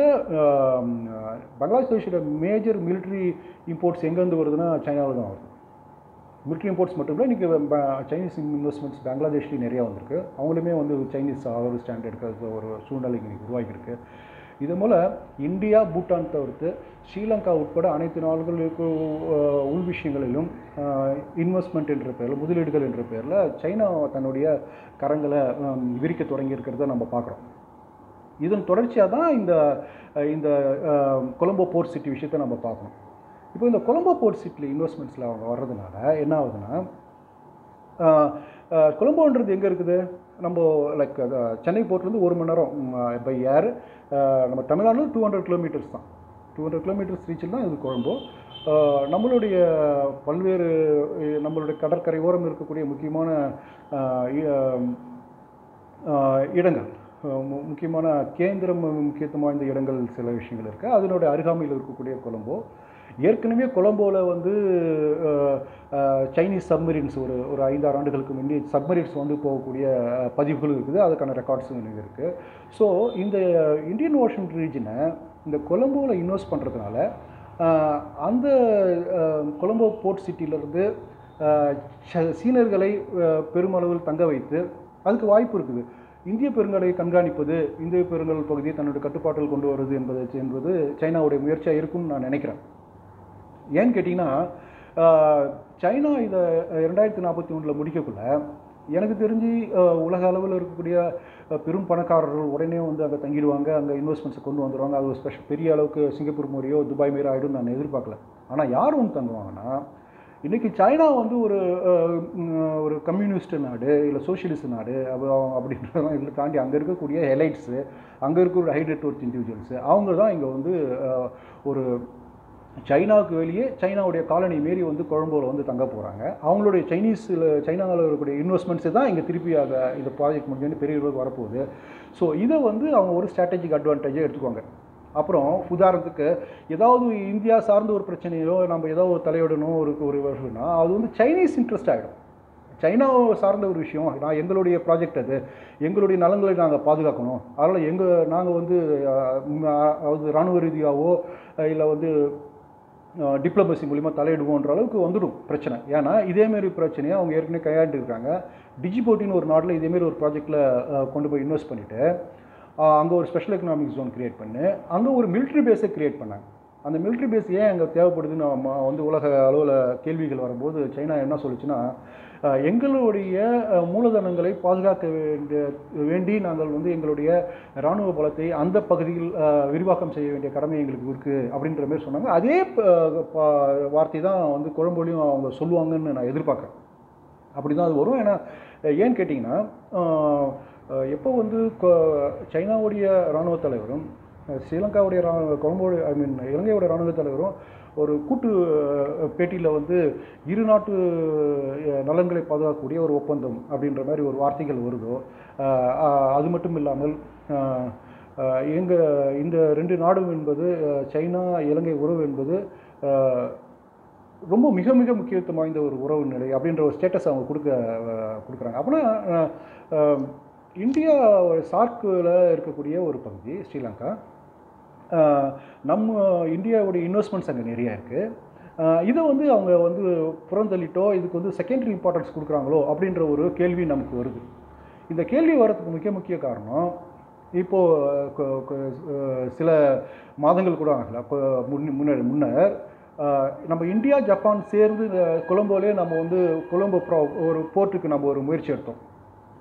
பங்களாதேஷோட மேஜர் military இம்போர்ட்ஸ் எங்கேருந்து வருதுன்னா சைனாவில் தான் வருது military இம்போர்ட்ஸ் மட்டும் இல்லை இன்றைக்கி சைனீஸ் இன்வெஸ்ட்மெண்ட்ஸ் பங்களாதேஷ்லேயும் நிறையா வந்திருக்கு அவங்களுமே வந்து சைனீஸ் ஆதரவு ஸ்டாண்ட் எடுக்கிறது ஒரு சூழ்நிலை இன்னைக்கு உருவாகியிருக்கு இது போல் இந்தியா பூட்டான் தவிர்த்து ஸ்ரீலங்கா உட்பட அனைத்து நாடுகளுக்கு அஹ், உள் விஷயங்களிலும் இன்வெஸ்ட்மெண்ட் என்ற பேரில் முதலீடுகள் என்ற பேரில் சைனா தன்னுடைய கரங்களை அஹ், விரிக்க தொடங்கி இருக்கிறத நம்ம பார்க்குறோம் இதன் தொடர்ச்சியாக தான் இந்த அஹ், இந்த அஹ், கொலம்போ போர்ட் சிட்டி விஷயத்தை நம்ம பார்க்கணும் இப்போ இந்த கொலம்போ போர்ட் சிட்டியில் இன்வெஸ்ட்மெண்ட்ஸில் அவங்க வர்றதுனால என்ன ஆகுதுன்னா அஹ், அஹ், கொலம்போன்றது எங்கே இருக்குது நம்ம லைக் சென்னை போர்ட்லேருந்து ஒரு மணி நேரம் பை ஏர் நம்ம தமிழ்நாட்டில் டூ ஹண்ட்ரட் கிலோமீட்டர்ஸ் தான் டூ ஹண்ட்ரட் கிலோமீட்டர்ஸ் ரீச்சில் தான் இது கொழம்போ அஹ், நம்மளுடைய பல்வேறு அஹ், நம்மளுடைய கடற்கரை ஓரம் இருக்கக்கூடிய முக்கியமான அஹ், இ- அஹ், ஆஹ் இடங்கள் ஆஹ் மு- முக்கியமான கேந்திரம் முக்கியத்துவம் வாய்ந்த இடங்கள் சில விஷயங்கள் இருக்குது அதனுடைய அருகாமையில் இருக்கக்கூடிய கொலம்போ ஏற்கனவே கொலம்போவில் வந்து ஆஹ், ஆஹ், சைனீஸ் சப்மரீன்ஸ் ஒரு ஒரு ஐந்தாறு ஆண்டுகளுக்கு முன்னே சப்மரீன்ஸ் வந்து போகக்கூடிய ஆஹ், பதிவுகள் இருக்குது அதுக்கான ரெக்கார்ட்ஸும் எனக்கு இருக்குது ஸோ இந்த இந்தியன் ஓஷன் ரீஜனை இந்த கொலம்போவில் இன்வெஸ்ட் பண்ணுறதுனால அந்த ஆஹ், கொலம்போ போர்ட் சிட்டியிலேருந்து சீனர்களை ஆஹ், பெருமளவில் தங்க வைத்து அதுக்கு வாய்ப்பு இருக்குது இந்திய பெருங்கடலை கண்காணிப்பது இந்திய பெருங்கடல் பகுதியை தன்னுடைய கட்டுப்பாட்டில் கொண்டு வருவது என்பது என்பது சைனாவுடைய முயற்சியாக இருக்கும்னு நான் நினைக்கிறேன் ஏன்னு கேட்டிங்கன்னா ஆஹ், சைனா இதை ரெண்டாயிரத்தி நாற்பத்தி ஒன்றில் முடிக்கக்குள்ள எனக்கு தெரிஞ்சு ஆஹ், உலக அளவில் இருக்கக்கூடிய ஆஹ், பெரும் பணக்காரர்கள் உடனே வந்து அங்கே தங்கிடுவாங்க அங்கே இன்வெஸ்ட்மெண்ட்ஸை கொண்டு வந்துடுவாங்க அது ஒரு ஸ்பெஷல் பெரிய அளவுக்கு சிங்கப்பூர் மாதிரியோ துபாய் மாரியோ ஆகிடும் நான் எதிர்பார்க்கல ஆனால் யார் வந்து தங்குவாங்கன்னா இன்றைக்கி சைனா வந்து ஒரு அஹ், உம், ஒரு கம்யூனிஸ்ட் நாடு இல்லை சோஷியலிஸ்ட் நாடு அப்ப- அப்படின்றதெல்லாம் இதில் தாண்டி அங்கே இருக்கக்கூடிய ஹெலைட்ஸு அங்கே இருக்கிற ஹை நெட்ஒர்க் இண்டிவிஜுவல்ஸு அவங்க தான் இங்கே வந்து அஹ், ஒரு சைனாவுக்கு வெளியே சைனாவுடைய காலனி மாரி வந்து கொழம்போவில் வந்து தங்க போகிறாங்க அவங்களுடைய சைனீஸில் சைனாவில் இருக்கக்கூடிய இன்வெஸ்ட்மெண்ட்ஸு தான் இங்கே திருப்பி அதை இந்த ப்ராஜெக்ட் முடிஞ்சு பெரிய அளவுக்கு வரப்போகுது ஸோ இதை வந்து அவங்க ஒரு ஸ்ட்ராட்டஜிக் அட்வான்டேஜாக எடுத்துக்குவாங்க அப்புறம் உதாரணத்துக்கு ஏதாவது இந்தியா சார்ந்த ஒரு பிரச்சனையோ நம்ம ஏதோ ஒரு தலையிடணும் ஒரு ஒரு வருஷம்னா அது வந்து சைனீஸ் இன்ட்ரெஸ்ட் ஆகிடும் சைனாவை சார்ந்த ஒரு விஷயம் நான் எங்களுடைய ப்ராஜெக்ட் அது எங்களுடைய நலன்களை நாங்கள் பாதுகாக்கணும் அதனால் எங்கள் நாங்கள் வந்து அஹ், ம், அதாவது இராணுவ ரீதியாகவோ இல்லை வந்து டிப்ளமசி மூலிமா தலையிடுவோன்ற அளவுக்கு வந்துடும் பிரச்சனை ஏன்னா இதேமாரி பிரச்சனையை அவங்க ஏற்கனவே கையாண்டு இருக்காங்க டிஜிபோட்டின்னு ஒரு நாட்டில் இதேமாரி ஒரு ப்ராஜெக்டில் கொண்டு போய் இன்வெஸ்ட் பண்ணிவிட்டு அங்கே ஒரு ஸ்பெஷல் எக்கனாமிக் ஜோன் கிரியேட் பண்ணி அங்கே ஒரு military பேஸை கிரியேட் பண்ணாங்க அந்த military பேஸ் ஏன் அங்கே தேவைப்படுதுன்னு நம்ம வந்து உலக அளவில் கேள்விகள் வரும்போது சைனா என்ன சொல்லுச்சுன்னா அஹ், எங்களுடைய அஹ், மூலதனங்களை பாதுகாக்க வேண்டிய வேண்டி நாங்கள் வந்து எங்களுடைய இராணுவ பலத்தை அந்த பகுதியில் அஹ், விரிவாக்கம் செய்ய வேண்டிய கடமை எங்களுக்கு இருக்குது அப்படின்ற மாதிரி சொன்னாங்க அதே ப- ப- வார்த்தை தான் வந்து கொழம்புலையும் அவங்க சொல்லுவாங்கன்னு நான் எதிர்பார்க்குறேன் அப்படி தான் அது வரும் ஏன்னா அஹ், ஏன்னு கேட்டிங்கன்னா அஹ், அஹ், எப்போ வந்து கொ- சைனாவுடைய இராணுவ தலைவரும் அஹ், ஸ்ரீலங்காவுடைய இராணுவ கொழம்போடைய ஐ மீன் இலங்கையோட இராணுவ தலைவரும் ஒரு கூட்டு பேட்டியில் வந்து இரு நாட்டு அஹ், நலன்களை பாதுகாக்கக்கூடிய ஒரு ஒப்பந்தம் அப்படின்ற மாதிரி ஒரு வார்த்தைகள் வருதோ அஹ், அஹ், அது மட்டும் இல்லாமல் அஹ், அஹ், எங்க இந்த ரெண்டு நாடும் என்பது அஹ், சைனா இலங்கை உறவு என்பது அஹ், ரொம்ப மிக மிக முக்கியத்துவம் வாய்ந்த ஒரு உறவு நிலை அப்படின்ற ஒரு ஸ்டேட்டஸ் அவங்க கொடுக்க அஹ், கொடுக்குறாங்க அப்படின்னா அஹ், அஹ், இந்தியா சார்க்கில் இருக்கக்கூடிய ஒரு பகுதி ஸ்ரீலங்கா அஹ், நம்ம இந்தியாவுடைய இன்வெஸ்ட்மெண்ட்ஸ் அங்கே நிறையா இருக்குது இதை வந்து அவங்க வந்து புறந்தள்ளிட்டோ இதுக்கு வந்து செகண்டரி இம்பார்ட்டன்ஸ் கொடுக்குறாங்களோ அப்படின்ற ஒரு கேள்வி நமக்கு வருது இந்த கேள்வி வரதுக்கு மிக முக்கிய காரணம் இப்போது சில மாதங்கள் கூட ஆகல அப்போ முன்ன முன்னர் முன்னர் அஹ், நம்ம இந்தியா ஜப்பான் சேர்ந்து இந்த கொலம்போலே நம்ம வந்து கொலம்போ ப்ரா ஒரு போர்ட்டுக்கு நம்ம ஒரு முயற்சி எடுத்தோம்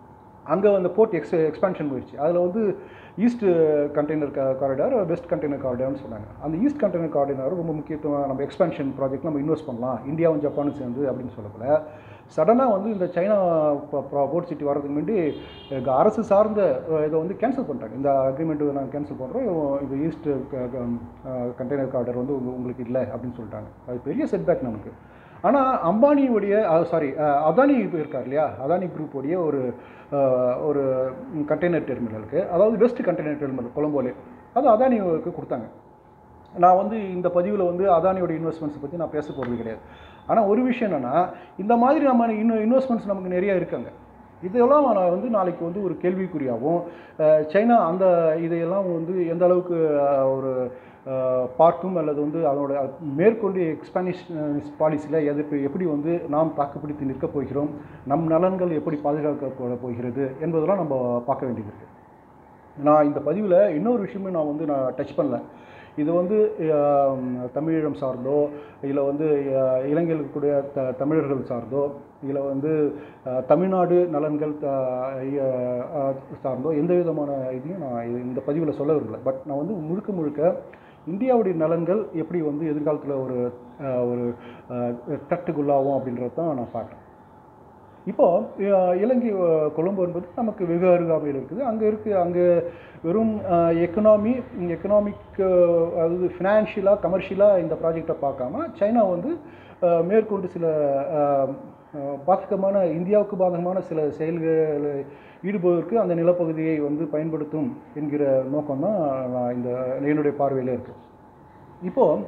அங்கே அந்த போர்ட் எக்ஸ் எக்ஸ்பான்ஷன் போயிடுச்சு அதில் வந்து east container corridor west container காரிடார்னு சொன்னாங்க அந்த ஈஸ்ட் கண்டெய்னர் காரிடார் ரொம்ப முக்கியத்துவம் நம்ம எக்ஸ்பான்ஷன் ப்ராஜெக்ட் நம்ம இன்வெஸ்ட் பண்ணலாம் இந்தியாவும் ஜப்பானும் சேர்ந்து அப்படின்னு சொல்லப்போல சடனாக வந்து இந்த சைனா போர்ட் சிட்டி வரதுக்கு முன்னாடி எங்க அரசு சார்ந்த அஹ், இதை வந்து கேன்சல் பண்ணிட்டாங்க இந்த அக்ரிமெண்ட்டு நாங்கள் கேன்சல் பண்ணுறோம் இது ஈஸ்ட் கண்டெய்னர் காரிடார் வந்து உங்க- உங்களுக்கு இல்லை அப்படின்னு சொல்லிட்டாங்க அது பெரிய செட்பேக் நமக்கு ஆனால் அம்பானியுடைய சாரி அதானி இப்போ இருக்கார் இல்லையா அதானி குரூப்போடைய ஒரு அஹ், ஒரு கண்டெய்னர் டெர்மினலுக்கு அதாவது வெஸ்ட் கண்டெய்னர் டெர்மினல் கொலம்போலே அது அதானிக்கு கொடுத்தாங்க நான் வந்து இந்த பதிவில் வந்து அதானியோட இன்வெஸ்ட்மெண்ட்ஸ் பற்றி நான் பேச போகிறது கிடையாது ஆனால் ஒரு விஷயம் என்னென்னா இந்த மாதிரி நம்ம இன்னும் இன்வெஸ்ட்மெண்ட்ஸ் நமக்கு நிறைய இருக்காங்க இதெல்லாம் நான் வந்து நாளைக்கு வந்து ஒரு கேள்விக்குறியாகவும் அஹ், சைனா அந்த இதையெல்லாம் வந்து எந்த அளவுக்கு அஹ், ஒரு அஹ், பார்க்கும் அல்லது வந்து அதனோட மேற்கொண்டு எக்ஸ்பானிஷ் பாலிசியில் எதிர்ப்பு எப்படி வந்து நாம் தாக்குப்பிடித்து நிற்கப் போகிறோம் நம் நலன்கள் எப்படி பாதுகாக்கப்பட போகிறது என்பதெல்லாம் நம்ம பார்க்க வேண்டியது இருக்குது நான் இந்த பதிவில் இன்னொரு விஷயமே நான் வந்து நான் டச் பண்ணல இது வந்து ஆம், தமிழீழம் சார்ந்தோ இல்லை வந்து அஹ், இலங்கையில் இருக்கக்கூடிய த தமிழர்கள் சார்ந்தோ இல்லை வந்து அஹ், தமிழ்நாடு நலன்கள் த- அஹ், அஹ், சார்ந்தோ எந்த விதமான இதையும் நான் இது- இந்த பதிவில் சொல்ல விரும்பல பட் நான் வந்து முழுக்க முழுக்க இந்தியாவுடைய நலன்கள் எப்படி வந்து எதிர்காலத்தில் ஒரு அஹ், ஒரு தட்டுக்குள்ளாகும் அப்படின்றது தான் நான் பார்க்குறேன் இப்போ அஹ், இலங்கை அஹ், கொழும்பு என்பது நமக்கு வெகு அருகாமையில் இருக்குது அங்கே இருக்கு அங்கே வெறும் எக்கனாமி எக்கனாமிக் அதாவது ஃபினான்ஷியலாக கமர்ஷியலாக இந்த ப்ராஜெக்டை பார்க்காம சைனா வந்து அஹ், மேற்கொண்டு சில அஹ், அஹ், பாதகமான இந்தியாவுக்கு பாதகமான சில செயல்களை ஈடுபடுவதற்கு அந்த நிலப்பகுதியை வந்து பயன்படுத்தும் என்கிற நோக்கம் தான் இந்த என்னுடைய பார்வையில் இருக்குது இப்போது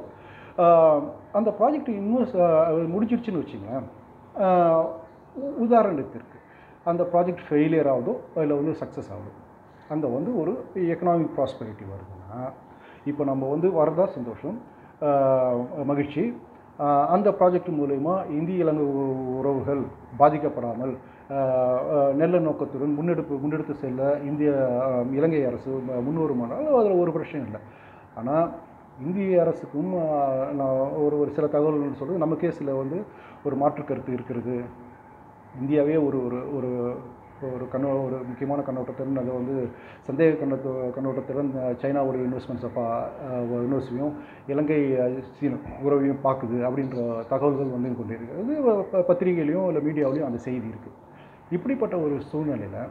அந்த ப்ராஜெக்ட் இன்னும் முடிஞ்சிருச்சுன்னு வச்சுங்க ஆஹ் உ- உதாரணத்திற்கு அந்த ப்ராஜெக்ட் ஃபெயிலியர் ஆகுதோ இல்லை வந்து சக்ஸஸ் ஆகுதோ அந்த வந்து ஒரு எக்கனாமிக் ப்ராஸ்பரிட்டி வருதுன்னா இப்போ நம்ம வந்து வரதா சந்தோஷம் ஆஹ் மகிழ்ச்சி ஆஹ் அந்த ப்ராஜெக்ட் மூலயமா இந்திய இலங்கை உ- உறவுகள் பாதிக்கப்படாமல் ஆஹ் ஆஹ் நல்ல நோக்கத்துடன் முன்னெடுப்பு முன்னெடுத்து செல்ல இந்திய ஆஹ் இலங்கை அரசு ம- முன்வருமானால் அதில் ஒரு பிரச்சனை இல்லை ஆனால் இந்திய அரசுக்கும் ஆஹ், நான் ஒரு ஒரு சில தகவல்கள் சொல்கிறது நமக்கே சில வந்து ஒரு மாற்று கருத்து இருக்கிறது இந்தியாவே ஒரு ஒரு ஒரு ஒரு கண்ணோ ஒரு முக்கியமான கண்ணோட்டத்துடன் அதை வந்து சந்தேக கண்ணோட்ட கண்ணோட்டத்துடன் அஹ், சைனாவுடைய இன்வெஸ்ட்மெண்ட்ஸை பா இன்வெஸ்ட்மையும் இலங்கை அஹ், சீன உறவையும் பார்க்குது அப்படின்ற தகவல்கள் வந்து கொண்டு இருக்கிறது ப- பத்திரிகையிலையும் இல்லை மீடியாவிலையும் அந்த செய்தி இருக்குது இப்படிப்பட்ட ஒரு சூழ்நிலையில்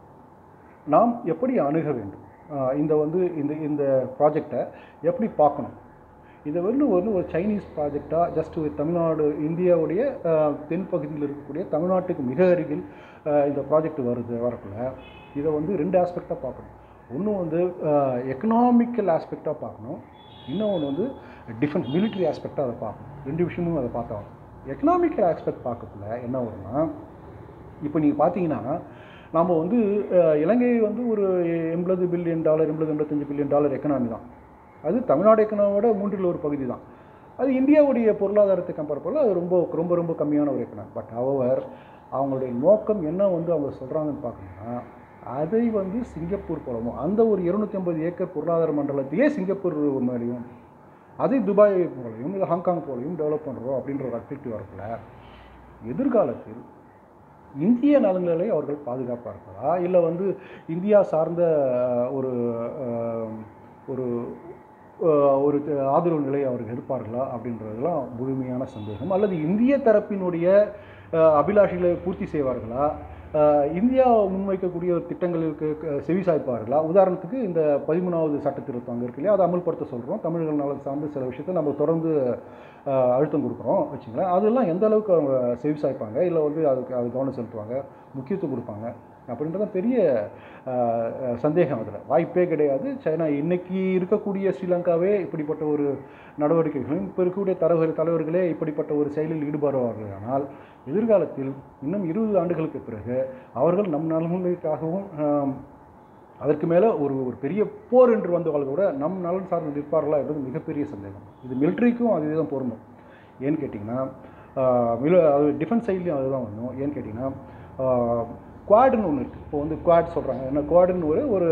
நாம் எப்படி அணுக வேண்டும் ஆஹ் இந்த வந்து இந்த இந்த ப்ராஜெக்டை எப்படி பார்க்கணும் இதை வந்து வந்து ஒரு சைனீஸ் ப்ராஜெக்டாக ஜஸ்ட் ஒரு தமிழ்நாடு இந்தியாவுடைய ஆஹ் தென்பகுதியில் இருக்கக்கூடிய தமிழ்நாட்டுக்கு மிக அருகில் ஆஹ் இந்த ப்ராஜெக்ட் வருது வரக்குள்ள இதை வந்து ரெண்டு ஆஸ்பெக்டாக பார்க்கணும் ஒன்று வந்து எக்கனாமிக்கல் ஆஸ்பெக்டாக பார்க்கணும் இன்னொன்று வந்து டிஃபென்ஸ் military ஆஸ்பெக்டாக அதை பார்க்கணும் ரெண்டு விஷயமும் அதை பார்த்தா எக்கனாமிக்கல் ஆஸ்பெக்ட் பார்க்கக்குள்ள என்ன வரும்னா இப்போ நீங்கள் பார்த்தீங்கன்னா நாம் வந்து அஹ், இலங்கை வந்து ஒரு எண்பது பில்லியன் டாலர் எண்பது எண்பத்தஞ்சு பில்லியன் டாலர் எக்கனாமி தான் அது தமிழ்நாடு எக்கனாமியோட மூன்றில் ஒரு பகுதி தான் அது இந்தியாவுடைய பொருளாதாரத்தை கம்பேர் பண்ணல அது ரொம்ப ரொம்ப ரொம்ப கம்மியான ஒரு எக்கனாமி பட் அவர் அவங்களுடைய நோக்கம் என்ன வந்து அவங்க சொல்கிறாங்கன்னு பார்க்கணும்னா அதை வந்து சிங்கப்பூர் போலவும் அந்த ஒரு இருநூத்தி ஐம்பது ஏக்கர் பொருளாதார மண்டலத்தையே சிங்கப்பூர் மாதிரியும் அதை துபாய் போலையும் இல்லை ஹாங்காங் போலையும் டெவலப் பண்ணுறோம் அப்படின்ற ஒரு அப்ஜெக்டிவ் வரக்குள்ள எதிர்காலத்தில் இந்திய நலன்களை அவர்கள் பாதுகாப்பார்களா இல்லை வந்து இந்தியா சார்ந்த அஹ், ஒரு அஹ், ஒரு அஹ், ஒரு ஆதரவு நிலை அவர்கள் இருப்பார்களா அப்படின்றதெல்லாம் முழுமையான சந்தேகம் அல்லது இந்திய தரப்பினுடைய அஹ், அபிலாஷைகளை பூர்த்தி செய்வார்களா அஹ், இந்தியா முன்வைக்கக்கூடிய ஒரு திட்டங்களுக்கு க- செவி சாய்ப்பார்களா உதாரணத்துக்கு இந்த பதிமூணாவது சட்ட திருத்தம் அங்கே இருக்கு இல்லையா அதை அமல்படுத்த சொல்கிறோம் தமிழர்கள் நலன் சார்ந்து சில விஷயத்தை நம்ம தொடர்ந்து அஹ், அழுத்தம் கொடுக்குறோம் வச்சுங்களேன் அதெல்லாம் எந்த அளவுக்கு அவங்க செவி சாய்ப்பாங்க இல்லை வந்து அதுக்கு அது கவனம் செலுத்துவாங்க முக்கியத்துவம் கொடுப்பாங்க அப்படின்றத பெரிய அஹ், அஹ், சந்தேகம் அதில் வாய்ப்பே கிடையாது சைனா இன்னைக்கு இருக்கக்கூடிய ஸ்ரீலங்காவே இப்படிப்பட்ட ஒரு நடவடிக்கைகளும் இப்போ இருக்கக்கூடிய தலைவர் தலைவர்களே இப்படிப்பட்ட ஒரு செயலில் ஈடுபடுவார்கள் ஆனால் எதிர்காலத்தில் இன்னும் இருபது ஆண்டுகளுக்கு பிறகு அவர்கள் நம் நலன்களுக்காகவும் ஆம், அதற்கு மேலே ஒரு ஒரு பெரிய போர் என்று வந்தவர்கள் கூட நம் நலன் சார்ந்து நிற்பார்களா என்பது மிகப்பெரிய சந்தேகம் இது மிலிட்ரிக்கும் அதே தான் பொருந்தும் ஏன்னு கேட்டிங்கன்னா ஆஹ், மில அது டிஃபென்ஸ் சைட்லேயும் அதுதான் வரணும் ஏன்னு கேட்டிங்கன்னா குவாடுன்னு ஒன்று இருக்குது இப்போ வந்து குவாட் சொல்கிறாங்க என்ன குவாடுன்னு ஒரு ஒரு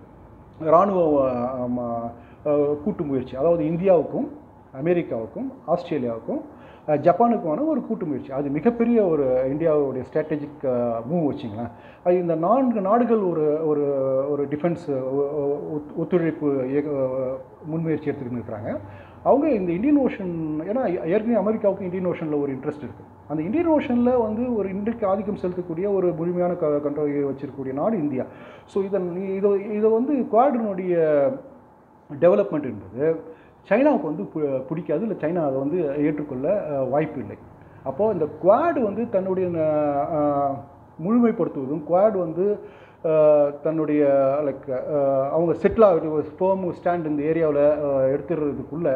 இராணுவ ஆம், ஆஹ், கூட்டு முயற்சி அதாவது இந்தியாவுக்கும் அமெரிக்காவுக்கும் ஆஸ்திரேலியாவுக்கும் அஹ், ஜப்பானுக்குமான ஒரு கூட்டு முயற்சி அது மிகப்பெரிய ஒரு இந்தியாவுடைய ஸ்ட்ராட்டஜிக் மூவ் வச்சிங்களேன் அது இந்த நான்கு நாடுகள் ஒரு ஒரு ஒரு டிஃபென்ஸ் ஒத்துழைப்பு இயக்க- முன்முயற்சி எடுத்துக்கிட்டு இருக்கிறாங்க அவங்க இந்த இந்தியன் ஓஷன் ஏன்னா ஏற்கனவே அமெரிக்காவுக்கு இந்தியன் ஓஷனில் ஒரு இன்ட்ரெஸ்ட் இருக்குது அந்த இந்தியன் ஓஷனில் வந்து ஒரு இன்றைக்கு ஆதிக்கம் செலுத்தக்கூடிய ஒரு முழுமையான க கண்ட்ரோல் வச்சிருக்கக்கூடிய நாடு இந்தியா ஸோ இதன் இதை இதை வந்து குவாடினுடைய டெவலப்மெண்ட் என்பது சைனாவுக்கு வந்து பு- பிடிக்காது இல்லை சைனா அதை வந்து ஏற்றுக்கொள்ள அஹ், வாய்ப்பு இல்லை அப்போது இந்த குவாட் வந்து தன்னுடைய அஹ், அஹ், முழுமைப்படுத்துவதும் குவாட் வந்து அஹ், தன்னுடைய லைக் அவங்க செட்டில் ஆகுது ஃபோம் ஸ்டாண்ட் இந்த ஏரியாவில் எடுத்துடுறதுக்குள்ள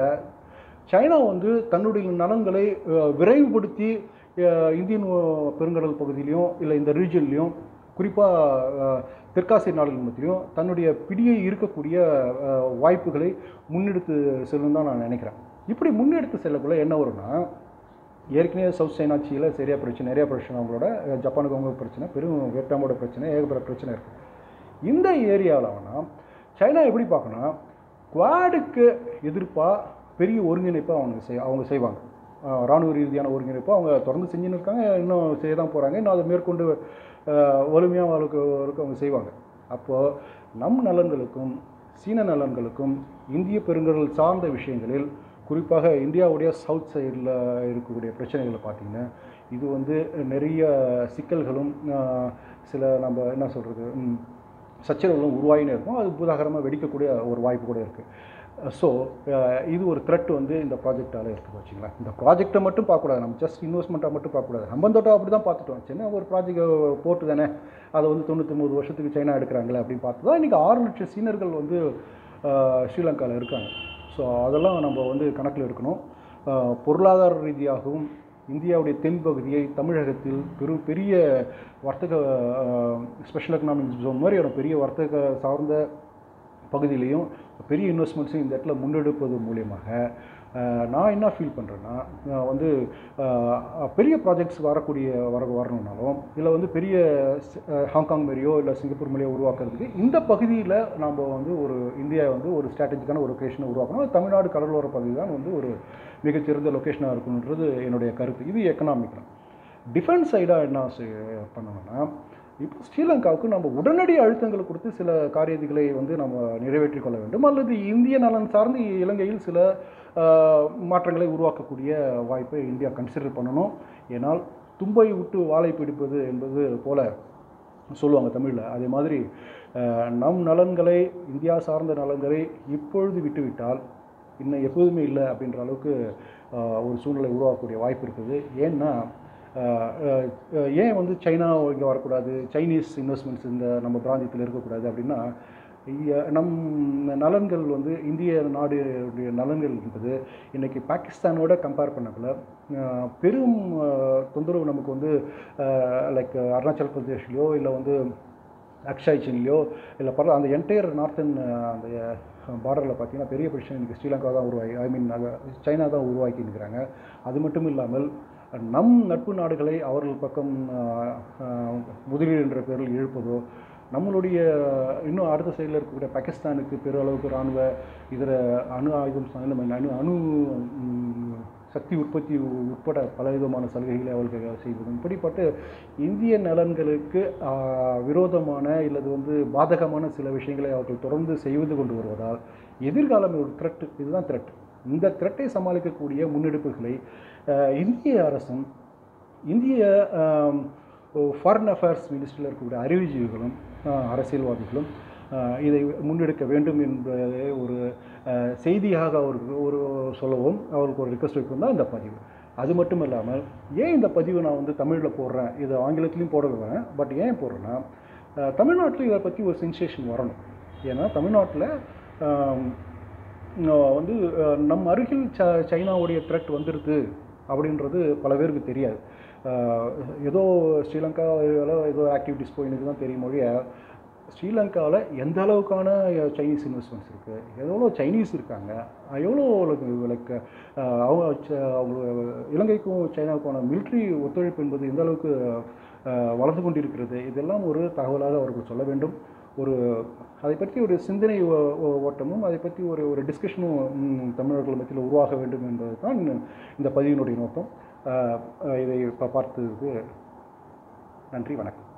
சைனா வந்து தன்னுடைய நலன்களை அஹ், விரைவுபடுத்தி அஹ், இந்தியன் ஓ- பெருங்கடல் பகுதியிலையும் இல்லை இந்த ரீஜன்லையும் குறிப்பாக தெற்காசிய நாடுகள் மத்தியிலும் தன்னுடைய பிடியை இருக்கக்கூடிய அஹ், வாய்ப்புகளை முன்னெடுத்து செல்லும் தான் நான் நினைக்கிறேன் இப்படி முன்னெடுத்து செல்லக்குள்ள என்ன வரும்னா ஏற்கனவே சவுத் சைனா சீல சரியா பிரச்சனை நிறைய பிரச்சனை அவங்களோட அஹ், ஜப்பானுக்கு அவங்க பிரச்சனை பெரும் வியட்நாமோட பிரச்சனை ஏகப்பட்ட பிரச்சனை இருக்குது இந்த ஏரியாவில் வேணால் சைனா எப்படி பார்க்கணும் குவாடுக்கு எதிர்ப்பாக பெரிய ஒருங்கிணைப்பை அவங்க செய் அவங்க செய்வாங்க அஹ், ராணுவ ரீதியான ஒருங்கிணைப்பை அவங்க தொடர்ந்து செஞ்சுன்னு இருக்காங்க இன்னும் செய்ய தான் போகிறாங்க இன்னும் அதை மேற்கொண்டு வலிமையாக அவளுக்கு அவருக்கு அவங்க செய்வாங்க அப்போது நம் நலன்களுக்கும் சீன நலன்களுக்கும் இந்திய பெருங்கடல் சார்ந்த விஷயங்களில் குறிப்பாக இந்தியாவுடைய சவுத் சைடில் இருக்கக்கூடிய பிரச்சனைகளை பார்த்தீங்கன்னா இது வந்து நிறைய சிக்கல்களும் ஆஹ், சில நம்ம என்ன சொல்கிறது சச்சரவுகளும் உருவாகினே இருக்கும் அது பூதாகரமாக வெடிக்கக்கூடிய ஒரு வாய்ப்பு கூட இருக்குது ஸோ இது ஒரு த்ரெட் வந்து இந்த ப்ராஜெக்டால் இருக்குது வச்சுங்களேன் இந்த ப்ராஜெக்ட்டை மட்டும் பார்க்கக்கூடாது நம்ம ஜஸ்ட் இன்வெஸ்ட்மெண்ட்டாக மட்டும் பார்க்கக்கூடாது ஹம்பந்தோட்டம் அப்படி தான் பார்த்துட்டோம் சின்ன ஒரு ப்ராஜெக்ட் போட்டு தானே அதை வந்து தொண்ணூத்தொம்பது வருஷத்துக்கு சைனா எடுக்கிறாங்களே அப்படின்னு பார்த்து தான் இன்றைக்கி ஆறு லட்சம் சீனர்கள் வந்து ஸ்ரீலங்காவில் இருக்காங்க ஸோ அதெல்லாம் நம்ம வந்து கணக்கில் எடுக்கணும் ஆஹ் பொருளாதார ரீதியாகவும் இந்தியாவுடைய தென் பகுதியை தமிழகத்தில் பெரும் பெரிய வர்த்தக ஸ்பெஷல் எக்கனாமிக் ஜோன் மாதிரி ஒரு பெரிய வர்த்தக சார்ந்த பகுதியிலையும் பெரிய இன்வெஸ்ட்மெண்ட்ஸையும் இந்த இடத்துல முன்னெடுப்பது மூலியமாக அஹ், நான் என்ன ஃபீல் பண்ணுறேன்னா வந்து அஹ், பெரிய ப்ராஜெக்ட்ஸ் வரக்கூடிய வர வரணுன்னாலும் இல்லை வந்து பெரிய சி- அஹ், ஹாங்காங் மாதிரியோ இல்லை சிங்கப்பூர் மாதிரியோ உருவாக்குறதுக்கு இந்த பகுதியில் நாம் வந்து ஒரு இந்தியா வந்து ஒரு ஸ்ட்ராட்டஜிக்கான ஒரு லொக்கேஷனை உருவாக்கணும் அது தமிழ்நாடு கடலோர பகுதி தான் வந்து ஒரு மிகச்சிறந்த லொக்கேஷனாக இருக்கணுன்றது என்னுடைய கருத்து இது எக்கனாமிக் டிஃபென்ஸ் சைடாக என்ன செய்- பண்ணணும்னா இப்போ ஸ்ரீலங்காவுக்கு நம்ம உடனடி அழுத்தங்களை கொடுத்து சில காரியங்களை வந்து நம்ம நிறைவேற்றிக் கொள்ள வேண்டும் அல்லது இந்திய நலன் சார்ந்து இலங்கையில் சில ஆஹ், மாற்றங்களை உருவாக்கக்கூடிய வாய்ப்பை இந்தியா கன்சிடர் பண்ணணும் ஏனால் தும்பை விட்டு வாழை பிடிப்பது என்பது போல சொல்லுவாங்க தமிழில் அதே மாதிரி அஹ், நம் நலன்களை இந்தியா சார்ந்த நலன்களை இப்பொழுது விட்டுவிட்டால் இன்னும் எப்போதுமே இல்லை அப்படின்ற அளவுக்கு அஹ், ஒரு சூழ்நிலை உருவாக்கக்கூடிய வாய்ப்பு இருக்குது ஏன்னா அஹ், அஹ், ஏன் வந்து சைனா இங்கே வரக்கூடாது சைனீஸ் இன்வெஸ்ட்மெண்ட்ஸ் இந்த நம்ம பிராந்தியத்தில் இருக்கக்கூடாது அப்படின்னா இ- நம் நலன்கள் வந்து இந்திய நாடுடைய நலன்கள் என்பது இன்றைக்கி பாகிஸ்தானோட கம்பேர் பண்ணக்குள்ள அஹ், பெரும் அஹ், தொந்தரவு நமக்கு வந்து லைக் அருணாச்சல் பிரதேஷ்லையோ இல்லை வந்து அக்ஷாய் சின்லையோ இல்லை பரவ அந்த என்டையர் நார்த்தன் அந்த பார்டரில் பார்த்தீங்கன்னா பெரிய பிரச்சனை இன்றைக்கி ஸ்ரீலங்கா தான் உருவாகி ஐ மீன் சைனா தான் உருவாக்கி இருக்கிறாங்க அது மட்டும் இல்லாமல் நம் நட்பு நாடுகளை அவர்கள் பக்கம் அஹ், அஹ், முதலீடு என்ற பேரில் இழுப்பதோ நம்மளுடைய இன்னும் அடுத்த சைடில் இருக்கக்கூடிய பாகிஸ்தானுக்கு பெருளவுக்கு இராணுவ இதர அணு ஆயுதம் சார்ந்த அணு அணு ம், சக்தி உற்பத்தி உட்பட பல விதமான சலுகைகளை அவர்கள் செய்வதும் இப்படிப்பட்ட இந்திய நலன்களுக்கு ஆ, விரோதமான இல்லது வந்து பாதகமான சில விஷயங்களை அவர்கள் தொடர்ந்து செய்து கொண்டு வருவதால் எதிர்காலம் ஒரு த்ரெட் இதுதான் த்ரெட் இந்த த்ரெட்டை சமாளிக்கக்கூடிய முன்னெடுப்புகளை ஆ, இந்திய அரசும் இந்திய ஃபாரின் அஃபேர்ஸ் மினிஸ்டரில் இருக்கக்கூடிய அறிவுஜீவிகளும் ஆஹ், அரசியல்வாதிகளும் ஆஹ், இதை முன்னெடுக்க வேண்டும் என்பதை ஒரு ஆஹ், செய்தியாக அவருக்கு ஒரு சொல்லவும் அவருக்கு ஒரு ரிக்வஸ்ட் வைக்கும் தான் இந்த பதிவு அது மட்டும் இல்லாமல் ஏன் இந்த பதிவு நான் வந்து தமிழில் போடுறேன் இது ஆங்கிலத்திலையும் போட வரேன் பட் ஏன் போடுறேன்னா ஆஹ், தமிழ்நாட்டில் இதை பற்றி ஒரு சென்சேஷன் வரணும் ஏன்னா தமிழ்நாட்டில் ஆம், ஆஹ் வந்து ஆஹ் நம் அருகில் ச சைனாவுடைய த்ரெட் வந்துடுது அப்படின்றது பல பேருக்கு தெரியாது ஆஹ் ஏதோ ஸ்ரீலங்காவில் ஏதோ ஆக்டிவிட்டிஸ் போயின்னு தான் தெரியும் மொழிய ஸ்ரீலங்காவில் எந்த அளவுக்கான சைனீஸ் இன்வெஸ்ட்மெண்ட்ஸ் இருக்குது எவ்வளோ சைனீஸ் இருக்காங்க ஆஹ் எவ்வளோ லைக் அவங்க ச- அவங்க இலங்கைக்கும் சைனாவுக்கான மிலிட்ரி ஒத்துழைப்பு என்பது எந்த அளவுக்கு ஆஹ் வளர்ந்து கொண்டிருக்கிறது இதெல்லாம் ஒரு தகவலாக அவர்கள் சொல்ல வேண்டும் ஒரு அதை பற்றி ஒரு சிந்தனை ஓ- ஓ- ஓட்டமும் அதை பற்றி ஒரு ஒரு டிஸ்கஷனும் ம், தமிழர்கள் மத்தியில் உருவாக வேண்டும் என்பது தான் இந்த பதிவினுடைய நோக்கம் ஆஹ், ஆஹ், இதை பா- பார்த்ததுக்கு நன்றி வணக்கம்